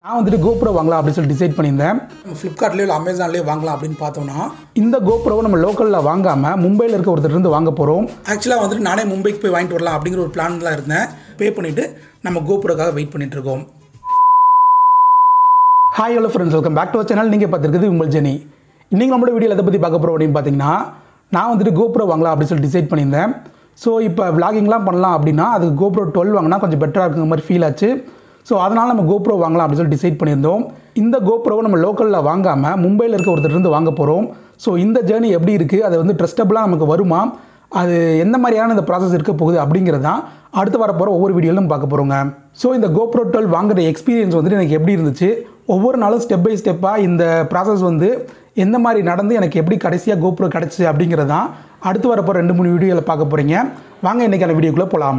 நான் வந்துட்டு கோப்ரோ வாங்கலாம் அப்படின்னு சொல்லி டிசைட் பண்ணியிருந்தேன் நம்ம ஃப்ளிப்கார்ட்லேயோ இல்லை அமேசான்லேயோ வாங்கலாம் அப்படின்னு பார்த்தோம்னா இந்த கோப்ரோவை நம்ம லோக்கலில் வாங்காமல் மும்பையில் இருக்க ஒருத்தர் இருந்து வாங்க போகிறோம் ஆக்சுவலாக வந்துட்டு நானே மும்பைக்கு போய் வாங்கிட்டு வரலாம் அப்படிங்கிற ஒரு பிளான்லாம் இருந்தேன் பே பண்ணிவிட்டு நம்ம கோபுரோக்காக வெயிட் பண்ணிட்டு இருக்கோம் hi hello friends welcome back to channel நீங்கள் பார்த்துருக்குது உங்கள் ஜெனி இன்றைக்கி நம்மளோட வீடியோவில் எதை பற்றி பார்க்க போகிறோம் அப்படின்னு பார்த்தீங்கன்னா நான் வந்துட்டு கோப்ரோ வாங்கலாம் அப்படின்னு சொல்லி டிசைட் பண்ணியிருந்தேன் ஸோ இப்போ விளாகிங்லாம் பண்ணலாம் அப்படின்னா அதுக்கு கோப்ரோ டுவெல் வாங்கினா கொஞ்சம் பெட்டராக இருக்குங்கிற மாதிரி ஃபீல் ஆச்சு ஸோ அதனால் நம்ம கோப்ரோ வாங்கலாம் அப்படின்னு சொல்லி டிசைட் பண்ணியிருந்தோம் இந்த கோப்ரோவை நம்ம லோக்கலில் வாங்காமல் மும்பையில் இருக்க ஒருத்தர் இருந்து வாங்க போகிறோம் ஸோ இந்த ஜேர்னி எப்படி இருக்குது அது வந்து ட்ரஸ்டபுளாக நமக்கு வருமா அது எந்த மாதிரியான இந்த ப்ராசஸ் இருக்க போகுது அப்படிங்கிறது தான் அடுத்து வரப்போகிற ஒவ்வொரு வீடியோலும் பார்க்க போகிறோங்க ஸோ இந்த கோப்ரோ டுவெல் வாங்குற எக்ஸ்பீரியன்ஸ் வந்துட்டு எனக்கு எப்படி இருந்துச்சு ஒவ்வொரு நாளும் ஸ்டெப் பை ஸ்டெப்பாக இந்த ப்ராசஸ் வந்து எந்த மாதிரி நடந்து எனக்கு எப்படி கடைசியாக கோப்ரோ கிடச்சி அப்படிங்கிறது தான் அடுத்து வரப்போ ரெண்டு மூணு வீடியோவில் பார்க்க போகிறீங்க வாங்க இன்றைக்கான வீடியோக்குள்ளே போகலாம்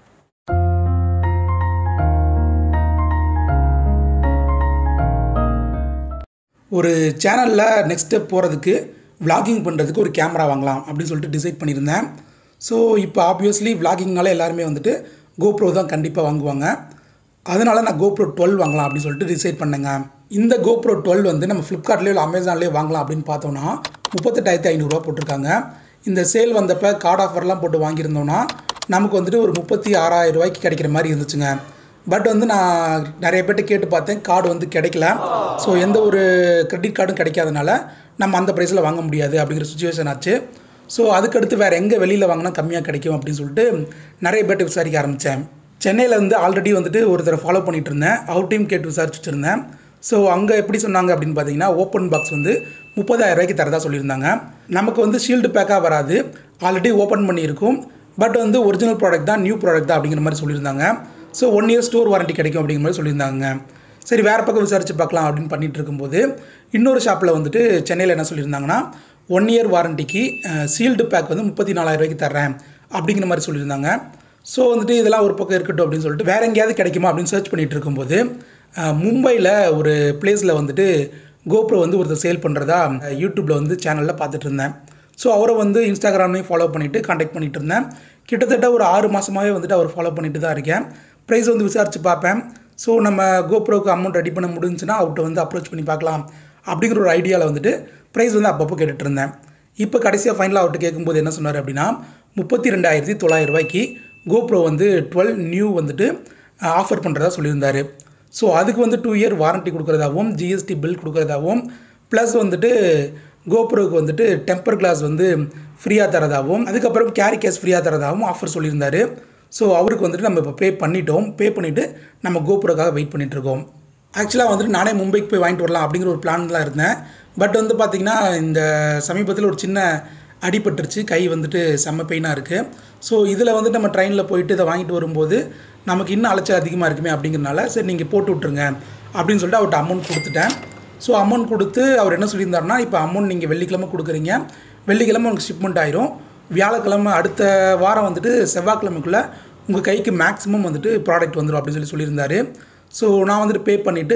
ஒரு சேனலில் நெக்ஸ்ட் ஸ்டெப் போகிறதுக்கு vlogging பண்ணுறதுக்கு ஒரு கேமரா வாங்கலாம் அப்படின்னு சொல்லிட்டு டிசைட் பண்ணியிருந்தேன் ஸோ இப்போ ஆப்வியஸ்லி vloggingனால எல்லாருமே வந்துட்டு கோப்ரோ தான் கண்டிப்பாக வாங்குவாங்க அதனால நான் கோப்ரோ டுவெல் வாங்கலாம் அப்படின்னு சொல்லிட்டு டிசைட் பண்ணேங்க இந்த கோப்ரோ டுவெல் வந்து நம்ம ஃப்ளிப்கார்ட்லேயோ இல்லை அமேசான்லேயோ வாங்கலாம் அப்படின்னு பார்த்தோன்னா முப்பத்தெட்டாயிரத்தி ஐநூறுரூவா போட்டிருக்காங்க இந்த சேல் வந்தப்போ கார்டு ஆஃபர்லாம் போட்டு வாங்கியிருந்தோன்னா நமக்கு வந்துட்டு ஒரு முப்பத்தி ஆறாயிரம் ரூபாய்க்கு கிடைக்கிற மாதிரி இருந்துச்சுங்க பட் வந்து நான் நிறைய பேர்ட்ட கேட்டு பார்த்தேன் கார்டு வந்து கிடைக்கல ஸோ எந்த ஒரு கிரெடிட் கார்டும் கிடைக்காதனால நம்ம அந்த ப்ரைஸில் வாங்க முடியாது அப்படிங்கிற சுச்சுவேஷன் ஆச்சு ஸோ அதுக்கடுத்து வேறு எங்கே வெளியில் வாங்கினா கம்மியாக கிடைக்கும் அப்படின்னு சொல்லிட்டு நிறைய பேர்ட்ட விசாரிக்க ஆரம்பித்தேன் சென்னையில் வந்து ஆல்ரெடி வந்துட்டு ஒருத்தரை ஃபாலோ பண்ணிட்டு இருந்தேன் அவர்ட்டையும் கேட்டு விசாரிச்சுட்டு இருந்தேன் ஸோ அங்கே எப்படி சொன்னாங்க அப்படின்னு பார்த்தீங்கன்னா ஓப்பன் பாக்ஸ் வந்து முப்பதாயிரம் ரூபாய்க்கு தரதா சொல்லியிருந்தாங்க நமக்கு வந்து ஷீல்டு பேக்காக வராது ஆல்ரெடி ஓப்பன் பண்ணியிருக்கும் பட் வந்து ஒரிஜினல் ப்ராடக்ட் தான் நியூ ப்ராடக்ட் தான் அப்படிங்கிற மாதிரி சொல்லியிருந்தாங்க so one year store warranty கிடைக்கும் அப்படிங்கிற மாதிரி சொல்லியிருந்தாங்க சரி வேறு பக்கம் விசாரித்து பார்க்கலாம் அப்படின்னு பண்ணிட்டு இருக்கும்போது இன்னொரு ஷாப்பில் வந்துட்டு சென்னையில் என்ன சொல்லியிருந்தாங்கன்னா ஒன் இயர் வாரண்டிக்கு சீல்டு பேக் வந்து முப்பத்தி நாலாயிரம் ரூபாய்க்கு தர்றேன் அப்படிங்கிற மாதிரி சொல்லியிருந்தாங்க ஸோ வந்துட்டு இதெல்லாம் ஒரு பக்கம் இருக்கட்டும் அப்படின்னு சொல்லிட்டு வேறு எங்கேயாவது கிடைக்குமா அப்படின்னு சர்ச் பண்ணிட்டு இருக்கும்போது மும்பையில் ஒரு பிளேஸில் வந்துட்டு கோப்ரோ வந்து ஒருத்தர் சேல் பண்ணுறதா யூடியூப்பில் வந்து சேனலில் பார்த்துட்டு இருந்தேன் ஸோ அவரை வந்து இன்ஸ்டாகிராம்லேயும் ஃபாலோ பண்ணிவிட்டு காண்டாக்ட் பண்ணிட்டு இருந்தேன் கிட்டத்தட்ட ஒரு ஆறு மாதமாகவே வந்துட்டு அவர் ஃபாலோ பண்ணிட்டு தான் இருக்கேன் ப்ரைஸ் வந்து விசாரித்து பார்ப்பேன் ஸோ நம்ம கோப்ரோக்கு அமௌண்ட் ரெடி பண்ண முடிஞ்சுன்னா அவர்கிட்ட வந்து அப்ரோச் பண்ணி பார்க்கலாம் அப்படிங்கிற ஒரு ஐடியாவில் வந்துட்டு ப்ரைஸ் வந்து அப்பப்போ கேட்டுட்டு இருந்தேன் இப்போ கடைசியாக ஃபைனலாக அவர்கிட்ட கேட்கும்போது என்ன சொன்னார் அப்படின்னா முப்பத்தி ரெண்டாயிரத்தி தொள்ளாயிரம் ரூபாய்க்கு கோப்ரோ வந்து டுவெல் நியூ வந்துட்டு ஆஃபர் பண்ணுறதா சொல்லியிருந்தார் ஸோ அதுக்கு வந்து டூ இயர் வாரண்ட்டி கொடுக்குறதாகவும் ஜிஎஸ்டி பில் கொடுக்குறதாகவும் ப்ளஸ் வந்துட்டு கோப்ரோவுக்கு வந்துட்டு டெம்பர் கிளாஸ் வந்து ஃப்ரீயாக தரதாகவும் அதுக்கப்புறம் கேரி கேஸ் ஃப்ரீயாக தரதாகவும் ஆஃபர் சொல்லியிருந்தார் ஸோ அவருக்கு வந்துட்டு நம்ம இப்போ பே பண்ணிட்டோம் பே பண்ணிவிட்டு நம்ம கோப்ரோக்காக வெயிட் பண்ணிகிட்ருக்கோம் ஆக்சுவலாக வந்துட்டு நானே மும்பைக்கு போய் வாங்கிட்டு வரலாம் அப்படிங்கிற ஒரு பிளான்லாம் இருந்தேன் பட் வந்து பார்த்திங்கன்னா இந்த சமீபத்தில் ஒரு சின்ன அடிபட்டுருச்சு கை வந்துட்டு செம்ம பெயினாக இருக்குது ஸோ இதில் வந்துட்டு நம்ம ட்ரெயினில் போயிட்டு இதை வாங்கிட்டு வரும்போது நமக்கு இன்னும் அலைச்சல் அதிகமாக இருக்குமே அப்படிங்கிறனால சரி நீங்கள் போட்டு விட்ருங்க அப்படின்னு சொல்லிட்டு அவர்கிட்ட அமௌண்ட் கொடுத்துட்டேன் ஸோ அமௌண்ட் கொடுத்து அவர் என்ன சொல்லியிருந்தாருன்னா இப்போ அமௌண்ட் நீங்கள் வெள்ளிக்கிழமை கொடுக்குறீங்க வெள்ளிக்கிழமை உங்களுக்கு ஷிப்மெண்ட் ஆயிரும் வியாழக்கிழமை அடுத்த வாரம் வந்துட்டு செவ்வாய்க்கிழமைக்குள்ளே உங்கள் கைக்கு மேக்ஸிமம் வந்துட்டு ப்ராடக்ட் வந்துடும் அப்படின்னு சொல்லி சொல்லியிருந்தாரு ஸோ நான் வந்துட்டு பே பண்ணிவிட்டு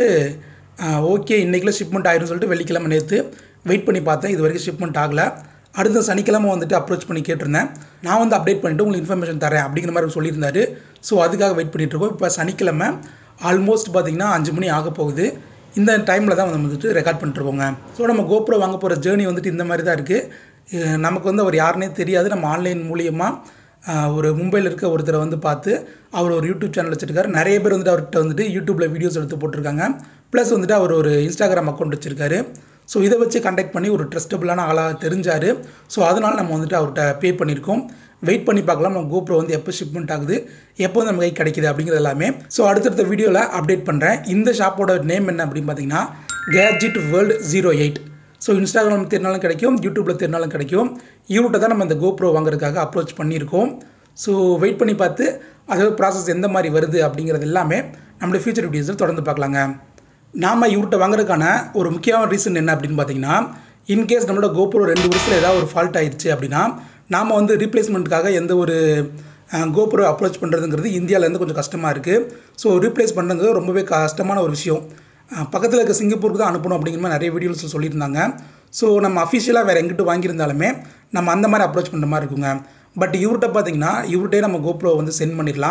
ஓகே இன்றைக்குள்ள ஷிப்மெண்ட் ஆயிரும் சொல்லிட்டு வெள்ளிக்கிழமை நேற்று வெயிட் பண்ணி பார்த்தேன் இது வரைக்கும் ஷிப்மெண்ட் ஆகலை அடுத்த சனிக்கிழமை வந்துட்டு அப்ரோச் பண்ணி கேட்டிருந்தேன் நான் வந்து அப்டேட் பண்ணிவிட்டு உங்களுக்கு இன்ஃபர்மேஷன் தரேன் அப்படிங்கிற மாதிரி சொல்லியிருந்தாரு ஸோ அதுக்காக வெயிட் பண்ணிட்டு இருக்கோம் இப்போ சனிக்கிழமை ஆல்மோஸ்ட் பார்த்திங்கன்னா அஞ்சு மணி ஆக போகுது இந்த டைமில் தான் நம்ம வந்துட்டு ரெக்கார்ட் பண்ணிட்டுருக்கோங்க ஸோ நம்ம கோப்ரோ வாங்க போகிற ஜேர்னி வந்துட்டு இந்த மாதிரி தான் இருக்குது நமக்கு வந்து அவர் யாருன்னே தெரியாது நம்ம ஆன்லைன் மூலியமாக ஒரு மும்பையில் இருக்க ஒருத்தரை வந்து பார்த்து அவர் ஒரு யூடியூப் சேனல் வச்சுருக்காரு நிறைய பேர் வந்துட்டு அவர்கிட்ட வந்துட்டு யூடியூப்பில் வீடியோஸ் எடுத்து போட்டிருக்காங்க ப்ளஸ் வந்துட்டு அவர் ஒரு இன்ஸ்டாகிராம் அக்கௌண்ட் வச்சுருக்காரு ஸோ இதை வச்சு கண்டக்ட் பண்ணி ஒரு ட்ரஸ்டபுளான ஆளாக தெரிஞ்சார் ஸோ அதனால் நம்ம வந்துட்டு அவர்கிட்ட பே பண்ணியிருக்கோம் வெயிட் பண்ணி பார்க்கலாம் நம்ம கோப்ரோ வந்து எப்போ ஷிப்மெண்ட் ஆகுது எப்போ வந்து நம்ம கை கிடைக்குது அப்படிங்கிறது எல்லாமே ஸோ அடுத்தடுத்த வீடியோவில் அப்டேட் பண்ணுறேன் இந்த ஷாப்போட நேம் என்ன அப்படின்னு பார்த்தீங்கன்னா gadget world zero eight so Instagram தெரினாலும் கிடைக்கும் யூடியூப்பில் தெரினாலும் கிடைக்கும் இவர்கிட்ட தான் நம்ம இந்த கோப்ரோ வாங்குறதுக்காக அப்ரோச் பண்ணியிருக்கோம் ஸோ வெயிட் பண்ணி பார்த்து அதோட ப்ராசஸ் எந்த மாதிரி வருது அப்படிங்கிறது எல்லாமே நம்மளுடைய ஃபியூச்சர் வீடியோஸில் தொடர்ந்து பார்க்கலாங்க நாம் இவர்கிட்ட வாங்குறதுக்கான ஒரு முக்கியமான ரீசன் என்ன அப்படின்னு பார்த்தீங்கன்னா இன்கேஸ் நம்மளோட கோப்ரோ ரெண்டு வருஷத்தில் ஏதாவது ஒரு ஃபால்ட் ஆயிடுச்சு அப்படின்னா நாம் வந்து ரீப்ளேஸ்மெண்ட்டுக்காக எந்த ஒரு கோப்ரோ அப்ரோச் பண்ணுறதுங்கிறது இந்தியாவிலேருந்து கொஞ்சம் கஷ்டமாக இருக்குது ஸோ ரீப்ளேஸ் பண்ணுறது ரொம்பவே கஷ்டமான ஒரு விஷயம் பக்கத்தில் இருக்க சிங்கப்பூருக்கு தான் அனுப்பணும் அப்படிங்கிற மாதிரி நிறைய வீடியோஸ் சொல்லியிருந்தாங்க ஸோ நம்ம அஃபிஷியலாக வேறு எங்கிட்ட வாங்கியிருந்தாலுமே நம்ம அந்த மாதிரி அப்ரோச் பண்ணுற மாதிரி இருக்குங்க பட் இவர்கிட்ட பார்த்தீங்கன்னா இவர்கிட்டே நம்ம கோப்ரோ வந்து சென்ட் பண்ணிடலாம்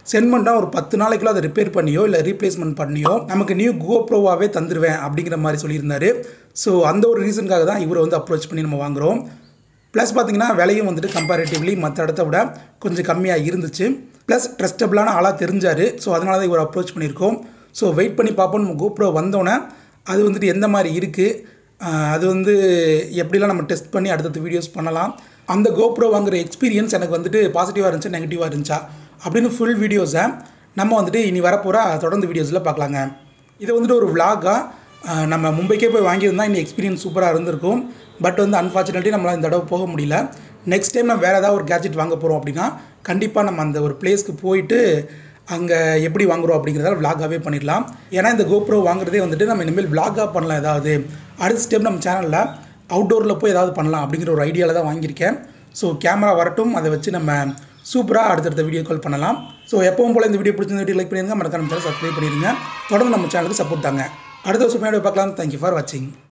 சென்ட் பண்ணால் ஒரு பத்து நாளைக்குள்ள அதை ரிப்பேர் பண்ணியோ இல்லை ரீப்ளேஸ்மெண்ட் பண்ணியோ நமக்கு நியூ கோப்ரோவாகவே தந்துடுவேன் அப்படிங்கிற மாதிரி சொல்லியிருந்தாரு ஸோ அந்த ஒரு ரீசனுக்காக தான் இவரை வந்து அப்ரோச் பண்ணி நம்ம வாங்குகிறோம் ப்ளஸ் பார்த்தீங்கன்னா விலையும் வந்துட்டு கம்பேரிட்டிவ்லி மற்ற இடத்த விட கொஞ்சம் கம்மியாக இருந்துச்சு ப்ளஸ் ட்ரஸ்டபிளான ஆளாக தெரிஞ்சார் ஸோ அதனால தான் இவர் அப்ரோச் பண்ணியிருக்கோம் ஸோ வெயிட் பண்ணி பார்ப்போம் நம்ம கோப்ரோ வந்தோடனே அது வந்துட்டு எந்த மாதிரி இருக்குது அது வந்து எப்படிலாம் நம்ம டெஸ்ட் பண்ணி அடுத்தடுத்த வீடியோஸ் பண்ணலாம் அந்த கோப்ரோ வாங்குற எக்ஸ்பீரியன்ஸ் எனக்கு வந்துட்டு பாசிட்டிவாக இருந்துச்சா நெகட்டிவாக இருந்துச்சா அப்படின்னு ஃபுல் வீடியோஸை நம்ம வந்துட்டு இனி வரப்போகிற தொடர்ந்து வீடியோஸில் பார்க்கலாங்க இது வந்துட்டு ஒரு விலாகாக நம்ம மும்பைக்கே போய் வாங்கியிருந்தா இந்த எக்ஸ்பீரியன்ஸ் சூப்பராக இருந்திருக்கும் பட் வந்து அன்ஃபார்ச்சுனேட்லி நம்மளால் இந்த தடவை போக முடியல நெக்ஸ்ட் டைம் நம்ம வேறு ஏதாவது ஒரு கேஜெட் வாங்க போகிறோம் அப்படின்னா கண்டிப்பாக நம்ம அந்த ஒரு பிளேஸ்க்கு போயிட்டு அங்கே எப்படி வாங்குறோம் அப்படிங்கிறதால விலாகாகவே பண்ணிடலாம் ஏன்னா இந்த கோப்ரோ வாங்குறதே வந்துட்டு நம்ம இனிமேல் விலாகாக பண்ணலாம் ஏதாவது அடுத்த ஸ்டெப் நம்ம சேனலில் அவுட்டோரில் போய் ஏதாவது பண்ணலாம் அப்படிங்கிற ஒரு ஐடியாவில் தான் வாங்கியிருக்கேன் ஸோ கேமரா வரட்டும் அதை வச்சு நம்ம சூப்பராக அடுத்தடுத்த வீடியோ கால் பண்ணலாம் ஸோ எப்பவும் போல் இந்த வீடியோ பிடிச்சிருந்த வீடியோ லைக் பண்ணிடுங்க மறக்காம சேனல் சப்ஸ்கிரைப் பண்ணிடுங்க தொடர்ந்து நம்ம சேனலுக்கு சப்போர்ட் தாங்க அடுத்த வருஷம் பார்க்கலாம் தேங்க்யூ ஃபார் வாட்சிங்